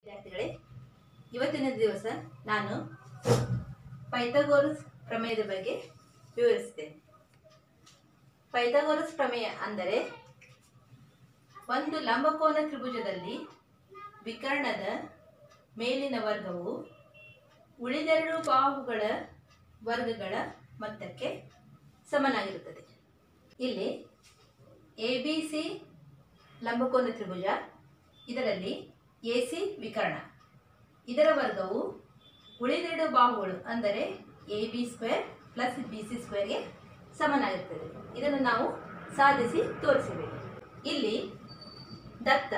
ವಿದ್ಯಾರ್ಥಿಗಳೇ ಇವತ್ತಿನ ದಿವಸ ನಾನು ಪೈಥಾಗೋರಸ್ ಪ್ರಮೇಯದ ಬಗ್ಗೆ ವಿವರಿಸ್ತೇನೆ ಪೈಥಾಗೋರಸ್ ಪ್ರಮೇಯ ಅಂದರೆ ಒಂದು ಲಂಬಕೋನ ತ್ರಿಭುಜದಲ್ಲಿ ವಿಕರ್ಣದ ಮೇಲಿನ ವರ್ಗವು ಉಳಿದೆರಡು ಬಾಹುಗಳ ವರ್ಗಗಳ ಮೊತ್ತಕ್ಕೆ ಸಮನಾಗಿರುತ್ತದೆ ಇಲ್ಲಿ ಎ ಬಿ ಸಿ ಲಂಬಕೋನ ತ್ರಿಭುಜ ಇದರಲ್ಲಿ ಎ ಸಿ ವಿಕರ್ಣ ಇದರ ವರ್ಗವು ಉಳಿದೆರಡು ಬಾಹುಗಳು ಅಂದರೆ A B square plus B C ಸ್ಕ್ವೇರ್ಗೆ ಸಮನಾಗಿರ್ತದೆ ಇದನ್ನು ನಾವು ಸಾಧಿಸಿ ತೋರಿಸಬೇಕು ಇಲ್ಲಿ ದತ್ತ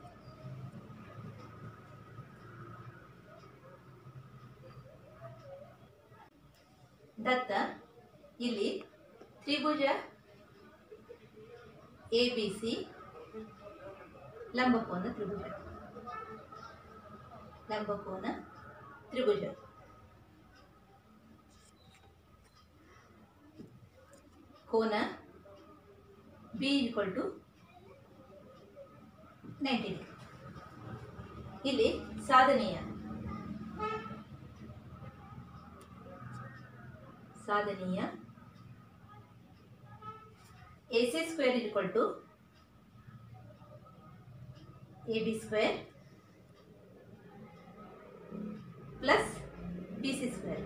ದತ್ತ ಇಲ್ಲಿ ತ್ರಿಭುಜ ಎ ಬಿ ಸಿ ಲಂಬಕೋನ ತ್ರಿಭುಜ ಲಂಬಕೋನ ತ್ರಿಭುಜ ಕೋನ ಬಿ ಈಕ್ವಲ್ ಟು ನೈಂಟಿ ಇಲ್ಲಿ ಸಾಧನೆಯ ಸಾಧನೀಯ A C square equal to A B square plus B C square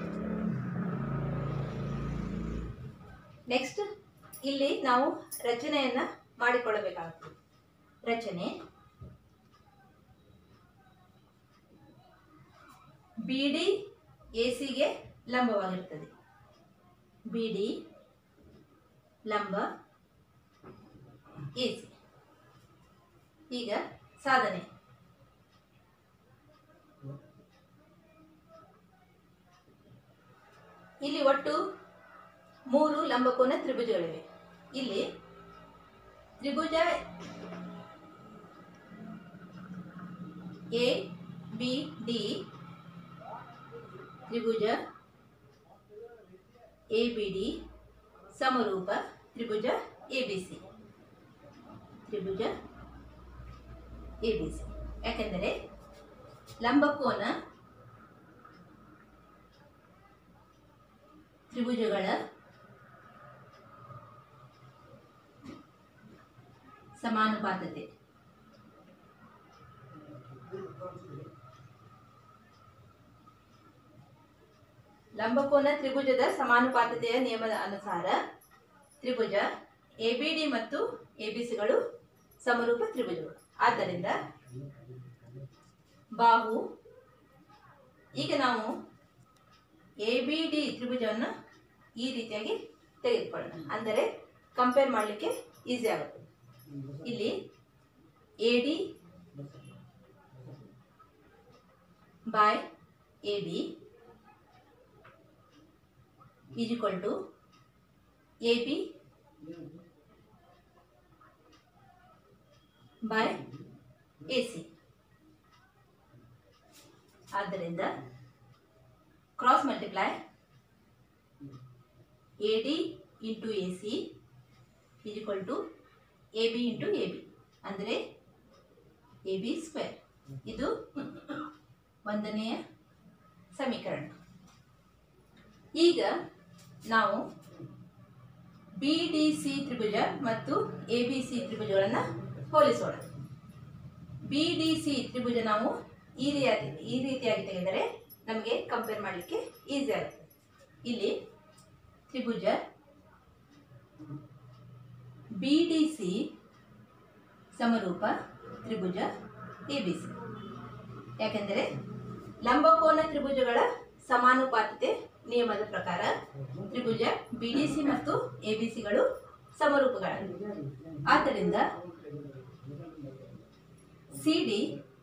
next ಇಲ್ಲಿ ನಾವು ರಚನೆಯನ್ನ ಮಾಡಿಕೊಳ್ಳಬೇಕಾಗ್ತದೆ ರಚನೆ ಬಿ ಡಿ ಎ ಸಿಗೆ ಲಂಬವಾಗಿರ್ತದೆ ಬಿ ಡಿ ಲಂಬ ಎ ಸಿ ಈಗ ಸಾಧನೆ ಇಲ್ಲಿ ಒಟ್ಟು ಮೂರು ಲಂಬಕೋನ ತ್ರಿಭುಜಗಳಿವೆ ಇಲ್ಲಿ ತ್ರಿಭುಜ ಎ ಬಿ ಡಿ ತ್ರಿಭುಜ ಎ ಬಿ ಡಿ ಸಮರೂಪ ತ್ರಿಭುಜ ಎ ಬಿ ಸಿ ತ್ರಿಭುಜ ಎ ಬಿ ಸಿ ಯಾಕೆಂದರೆ ಲಂಬಕೋನ ತ್ರಿಭುಜಗಳ ಸಮಾನುಪಾತತೆ ಲಂಬಕೋನ ತ್ರಿಭುಜದ ಸಮಾನುಪಾತತೆಯ ನಿಯಮದ ಅನುಸಾರ ತ್ರಿಭುಜ ಎ ಬಿ ಡಿ ಮತ್ತು ಎ ಬಿ ಸಿಗಳು ಸಮರೂಪ ತ್ರಿಭುಜಗಳು ಆದ್ದರಿಂದ ಬಾಹು ಈಗ ನಾವು ಎ ಬಿ ಡಿ ತ್ರಿಭುಜವನ್ನು ಈ ರೀತಿಯಾಗಿ ತೆಗೆದುಕೊಳ್ಳೋಣ ಅಂದರೆ ಕಂಪೇರ್ ಮಾಡಲಿಕ್ಕೆ ಈಸಿ ಆಗುತ್ತೆ ಇಲ್ಲಿ A D by A B is equal to A B by A C ಆದ್ದರಿಂದ cross multiply A D into A C is equal to A B into A B ಅಂದರೆ A B square ಇದು ಒಂದನೆಯ ಸಮೀಕರಣ ಈಗ ನಾವು B D C ತ್ರಿಭುಜ ಮತ್ತು A B C ತ್ರಿಭುಜಗಳನ್ನು ಹೋಲಿಸೋಣ ಬಿ ಡಿ ಸಿ ತ್ರಿಭುಜ ನಾವು ಈ ರೀತಿ ಈ ರೀತಿಯಾಗಿ ತೆಗೆದರೆ ನಮಗೆ ಕಂಪೇರ್ ಮಾಡಲಿಕ್ಕೆ ಈಸಿ ಆಗುತ್ತೆ ಇಲ್ಲಿ ತ್ರಿಭುಜ ಬಿ ಡಿ ಸಿ ಸಮರೂಪ ತ್ರಿಭುಜ ಎ ಬಿ ಸಿ ಯಾಕೆಂದರೆ ಲಂಬಕೋನ ತ್ರಿಭುಜಗಳ ಸಮಾನುಪಾತತೆ ನಿಯಮದ ಪ್ರಕಾರ ತ್ರಿಭುಜ ಬಿ ಡಿ ಸಿ ಮತ್ತು ಎ ಬಿ ಸಿಗಳು ಸಮರೂಪಗಳಾಗಿವೆ ಆದ್ದರಿಂದ C D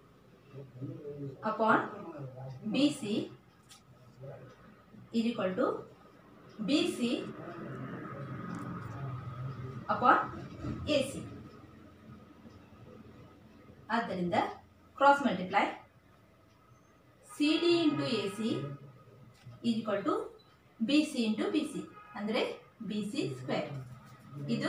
upon B C is equal to B C upon A C ಆದ್ದರಿಂದ cross multiply C D into A C is equal to B C into B C ಅಂದರೆ B C square ಇದು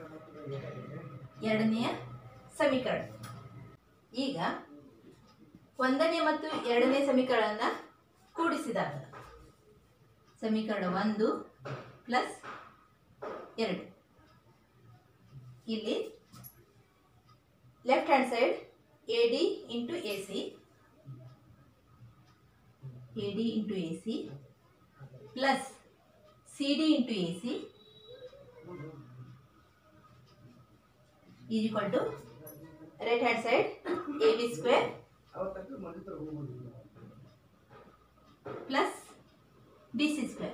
ಎರಡನೆಯ ಸಮೀಕರಣ ಈಗ ಒಂದನೇ ಮತ್ತು ಎರಡನೇ ಸಮೀಕರಣನ ಕೂಡಿಸಿದಾಗ ಸಮೀಕರಣ ಒಂದು ಪ್ಲಸ್ ಎರಡು ಇಲ್ಲಿ left hand side A D into A C A D into A C plus C D into A C is equal to right hand side A B square plus B C square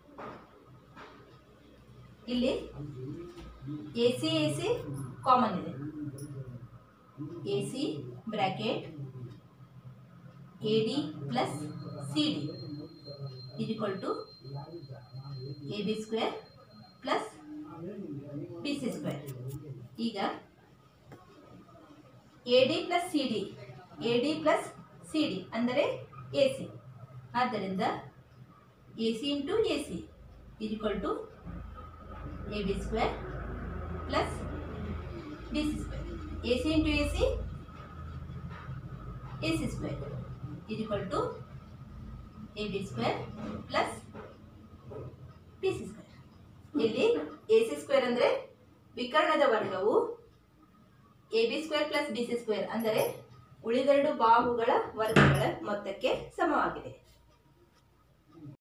ಇಲ್ಲಿ A C A C common ಇದೆ A C bracket A D plus C D is equal to A B square plus B C square ಈಗ A D plus C D A D plus C D ಅಂದರೆ A C ಆದ್ದರಿಂದ A C into A C is equal to A B square plus B C square A C into A C A C square is equal to A B square plus B C square ಇಲ್ಲಿ A C square ಅಂದರೆ ವಿಕರ್ಣದ ವರ್ಗವು A B square plus B C square ಅಂದರೆ ಉಳಿದೆರಡು ಬಾಹುಗಳ ವರ್ಗಗಳ ಮೊತ್ತಕ್ಕೆ ಸಮವಾಗಿದೆ